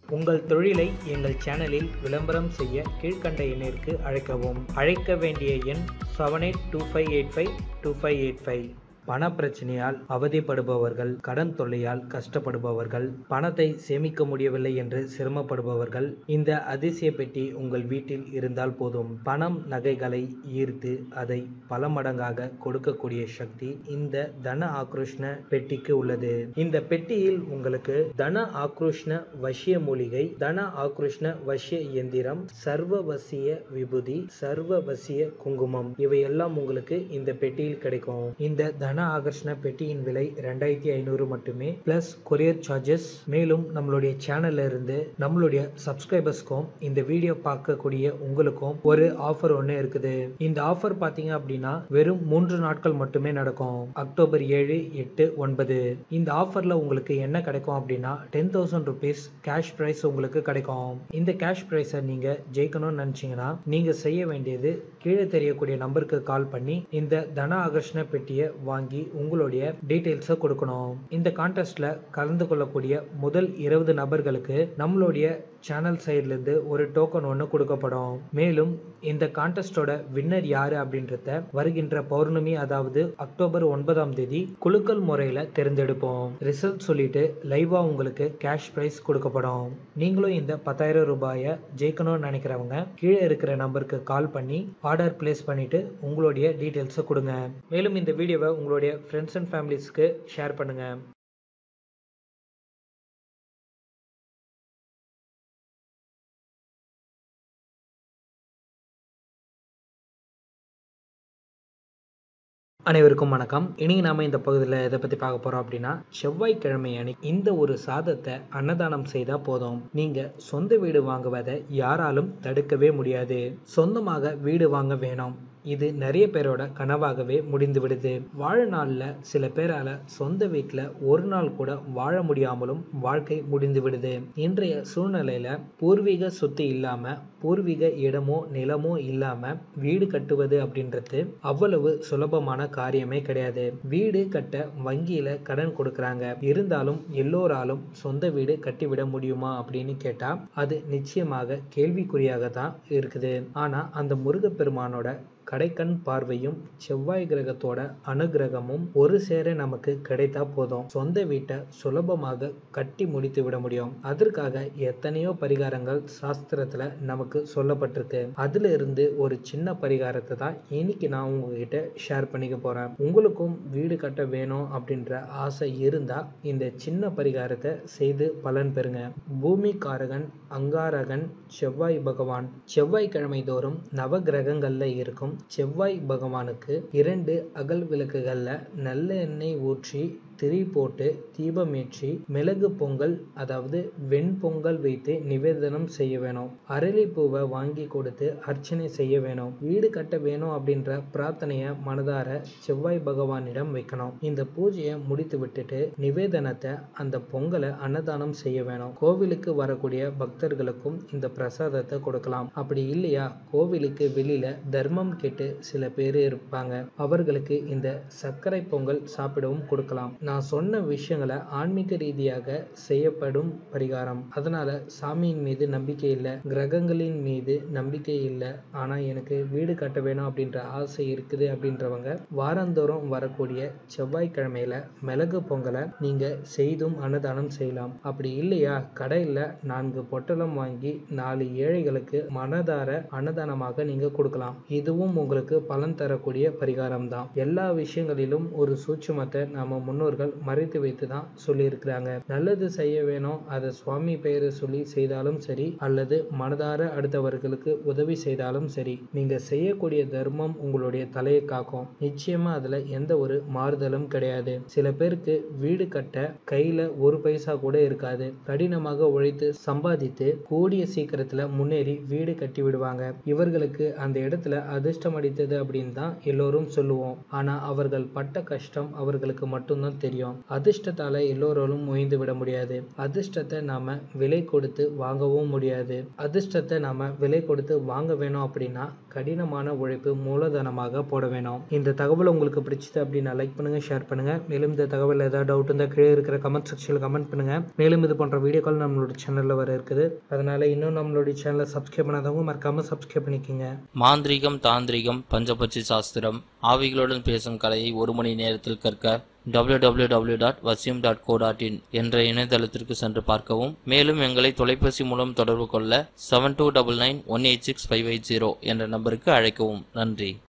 உங்கள் தொழிலை எங்கள் சேனலில் விளம்பரம் செய்ய கீழ்க்கண்ட எண்ணிற்கு அழைக்கவும் அழைக்க வேண்டிய எண் seven eight two five eight five two five eight five பண பிரச்சனையால் அவதிப்படுபவர்கள் கடன் தொல்லையால் கஷ்டப்படுபவர்கள் பணத்தை சேமிக்க முடியவில்லை என்று சிரமப்படுபவர்கள் இந்த அதிசய பெட்டி உங்கள் வீட்டில் இருந்தால் போதும் பணம் நகைகளை ஈர்த்து அதை பல மடங்காக கொடுக்கக்கூடிய சக்தி இந்த தன ஆக்ரோஷ்ண பெட்டிக்கு உள்ளது இந்த பெட்டியில் உங்களுக்கு தன ஆக்ரோஷ்ண வசிய மூலிகை தன ஆக்ரோஷ்ண வசிய இயந்திரம் சர்வவசிய விபூதி சர்வவசிய குங்குமம் இவையெல்லாம் உங்களுக்கு இந்த பெட்டியில் கிடைக்கும் இந்த தன ஆகர்ஷண பெட்டியின் விலை ரெண்டாயிரத்தி ஐநூறு மட்டுமே பிளஸ் கொரியர் சார்ஜஸ் மேலும் நம்மளுடைய சேனல்ல இருந்து நம்மளுடைய சப்ஸ்கிரைபர்ஸ்க்கும் இந்த வீடியோ பார்க்கக்கூடிய உங்களுக்கும் ஒரு ஆஃபர் ஒன்று இருக்குது இந்த ஆஃபர் பார்த்தீங்க அப்படின்னா வெறும் மூன்று நாட்கள் மட்டுமே நடக்கும் அக்டோபர் ஏழு எட்டு ஒன்பது இந்த ஆஃபர்ல உங்களுக்கு என்ன கிடைக்கும் அப்படின்னா ten thousand rupees cash prize உங்களுக்கு கிடைக்கும் இந்த கேஷ் ப்ரைஸை நீங்க ஜெயிக்கணும்னு நினைச்சீங்கன்னா நீங்க செய்ய வேண்டியது கீழே தெரியக்கூடிய நம்பருக்கு கால் பண்ணி இந்த தன ஆகர்ஷண பெட்டியை வாங்கி உங்களுடைய டீட்டெயில்ஸை கொடுக்கணும் இந்த கான்டெஸ்ட்ல கலந்து கொள்ளக்கூடிய முதல் இருபது நபர்களுக்கு நம்மளுடைய சேனல் சைட்லேருந்து ஒரு டோக்கன் ஒன்று கொடுக்கப்படும் மேலும் இந்த கான்டெஸ்டோட வின்னர் யாரு அப்படின்றத வருகின்ற பௌர்ணமி அதாவது அக்டோபர் ஒன்பதாம் தேதி குலுக்கல் முறையில் தேர்ந்தெடுப்போம் ரிசல்ட் சொல்லிட்டு லைவா உங்களுக்கு கேஷ் ப்ரைஸ் கொடுக்கப்படும் நீங்களும் இந்த பத்தாயிரம் ரூபாயை ஜெயிக்கணும்னு நினைக்கிறவங்க கீழே இருக்கிற நம்பருக்கு கால் பண்ணி ஆர்டர் பிளேஸ் பண்ணிட்டு உங்களுடைய டீட்டெயில்ஸை கொடுங்க மேலும் இந்த வீடியோவை உங்களுடைய ஃப்ரெண்ட்ஸ் அண்ட் ஃபேமிலிஸ்க்கு ஷேர் பண்ணுங்க அனைவருக்கும் வணக்கம் இன்னைக்கு நாம இந்த பகுதியில் எதை பத்தி பார்க்க போறோம் அப்படின்னா செவ்வாய்க்கிழமை அன்னைக்கு இந்த ஒரு சாதத்தை அன்னதானம் செய்தா போதும் நீங்க சொந்த வீடு வாங்குவதை யாராலும் தடுக்கவே முடியாது சொந்தமாக வீடு வாங்க வேணும் இது நிறைய பேரோட கனவாகவே முடிந்து விடுது வாழ்நாளில் சில பேரால சொந்த வீட்டில் ஒரு நாள் கூட வாழ முடியாமலும் வாழ்க்கை முடிந்து விடுது இன்றைய சூழ்நிலையில பூர்வீக சொத்து இல்லாம பூர்வீக இடமோ நிலமோ இல்லாம வீடு கட்டுவது அப்படின்றது அவ்வளவு சுலபமான காரியமே கிடையாது வீடு கட்ட வங்கியில கடன் கொடுக்கறாங்க இருந்தாலும் எல்லோராலும் சொந்த வீடு கட்டிவிட முடியுமா அப்படின்னு கேட்டா அது நிச்சயமாக கேள்விக்குறியாக தான் இருக்குது ஆனா அந்த முருகப்பெருமானோட கடைக்கண் பார்வையும் செவ்வாய் கிரகத்தோட அனுகிரகமும் ஒரு சேர நமக்கு கிடைத்தா போதும் சொந்த வீட்டை சுலபமாக கட்டி முடித்து விட முடியும் அதற்காக எத்தனையோ பரிகாரங்கள் சாஸ்திரத்துல நமக்கு சொல்லப்பட்டிருக்கு அதுல இருந்து ஒரு சின்ன பரிகாரத்தை தான் இன்னைக்கு நான் உங்ககிட்ட ஷேர் பண்ணிக்க போறேன் உங்களுக்கும் வீடு கட்ட வேணும் அப்படின்ற ஆசை இருந்தா இந்த சின்ன பரிகாரத்தை செய்து பலன் பெறுங்க பூமி காரகன் அங்காரகன் செவ்வாய் பகவான் செவ்வாய்க்கிழமை தோறும் நவ கிரகங்கள்ல இருக்கும் செவ்வாய் பகவானுக்கு இரண்டு அகல் விளக்குகள்ல நல்ல எண்ணெய் ஊற்றி திரி போட்டு தீபமேற்றி மிளகு பொங்கல் அதாவது வெண்பொங்கல் வைத்து நிவேதனம் செய்ய வேணும் அரளி பூவை வாங்கி கொடுத்து அர்ச்சனை செய்ய வேணும் வீடு கட்ட வேணும் அப்படின்ற பிரார்த்தனைய மனதார செவ்வாய் பகவானிடம் வைக்கணும் இந்த பூஜையை முடித்து விட்டுட்டு நிவேதனத்தை அந்த பொங்கலை அன்னதானம் செய்ய வேணும் கோவிலுக்கு வரக்கூடிய பக்தர்களுக்கும் இந்த பிரசாதத்தை கொடுக்கலாம் அப்படி இல்லையா கோவிலுக்கு வெளியில தர்மம் கேட்டு சில பேர் இருப்பாங்க அவர்களுக்கு இந்த சர்க்கரை பொங்கல் சாப்பிடவும் கொடுக்கலாம் நான் சொன்ன விஷயங்களை ஆன்மீக ரீதியாக செய்யப்படும் பரிகாரம் அதனால சாமியின் மீது நம்பிக்கை இல்லை கிரகங்களின் மீது நம்பிக்கை இல்லை ஆனா எனக்கு வீடு கட்ட வேணும் அப்படின்ற ஆசை இருக்குது அப்படின்றவங்க வாரந்தோறும் வரக்கூடிய செவ்வாய்க்கிழமையில மிளகு பொங்கலை நீங்க செய்தும் அன்னதானம் செய்யலாம் அப்படி இல்லையா கடையில நான்கு பொட்டலம் வாங்கி நாலு ஏழைகளுக்கு மனதார அன்னதானமாக நீங்க கொடுக்கலாம் இதுவும் உங்களுக்கு பலன் தரக்கூடிய பரிகாரம் தான் எல்லா விஷயங்களிலும் ஒரு சூட்சுமத்தை நாம முன்னோர்கள் மறைத்து வைத்து தான் சொல்லியிருக்கிறாங்க நல்லது செய்ய வேணும் அதை சுவாமி பெயரை சொல்லி செய்தாலும் சரி அல்லது மனதார அடுத்தவர்களுக்கு உதவி செய்தாலும் சரி நீங்க செய்யக்கூடிய தர்மம் உங்களுடைய தலையை காக்கும் நிச்சயமா அதுல எந்த ஒரு மாறுதலும் கிடையாது சில பேருக்கு வீடு கட்ட கையில ஒரு பைசா கூட இருக்காது கடினமாக உழைத்து சம்பாதித்து கூடிய சீக்கிரத்துல முன்னேறி வீடு கட்டி விடுவாங்க இவர்களுக்கு அந்த இடத்துல அதிர்ஷ்டம் அடித்தது அப்படின்னு தான் எல்லோரும் சொல்லுவோம் ஆனா அவர்கள் பட்ட கஷ்டம் அவர்களுக்கு மட்டும்தான் தெரியும் தெரியும் அதிர்ஷ்டத்தால எல்லோராலும் முயந்து விட முடியாது அதிர்ஷ்டத்தை நாம விலை கொடுத்து வாங்கவும் முடியாது அதிர்ஷ்டத்தை நாம விலை கொடுத்து வாங்க வேணும் அப்படின்னா கடினமான உழைப்பு மூலதனமாக போட வேணும் இந்த தகவல் உங்களுக்கு பிடிச்சது அப்படின்னா லைக் பண்ணுங்க ஷேர் பண்ணுங்க மேலும் இந்த தகவல் ஏதாவது டவுட் இருந்தால் கீழே இருக்கிற கமெண்ட் செக்ஷனில் கமெண்ட் பண்ணுங்க மேலும் இது போன்ற வீடியோக்கள் நம்மளோட சேனல்ல வர இருக்குது அதனால இன்னும் நம்மளுடைய சேனலை சப்ஸ்கிரைப் பண்ணாதவங்க மறக்காம சப்ஸ்கிரைப் பண்ணிக்கோங்க மாந்திரீகம் தாந்திரிகம் பஞ்சபட்சி சாஸ்திரம் ஆவிகளுடன் பேசும் கலையை ஒரு மணி நேரத்தில் கற்க www.vasim.co.in டாட் வசியம் டாட் கோ டாட் இன் என்ற இணையதளத்திற்கு சென்று பார்க்கவும் மேலும் எங்களை தொலைபேசி மூலம் தொடர்பு கொள்ள seven two double nine one eight six five eight zero என்ற நம்பருக்கு அழைக்கவும் நன்றி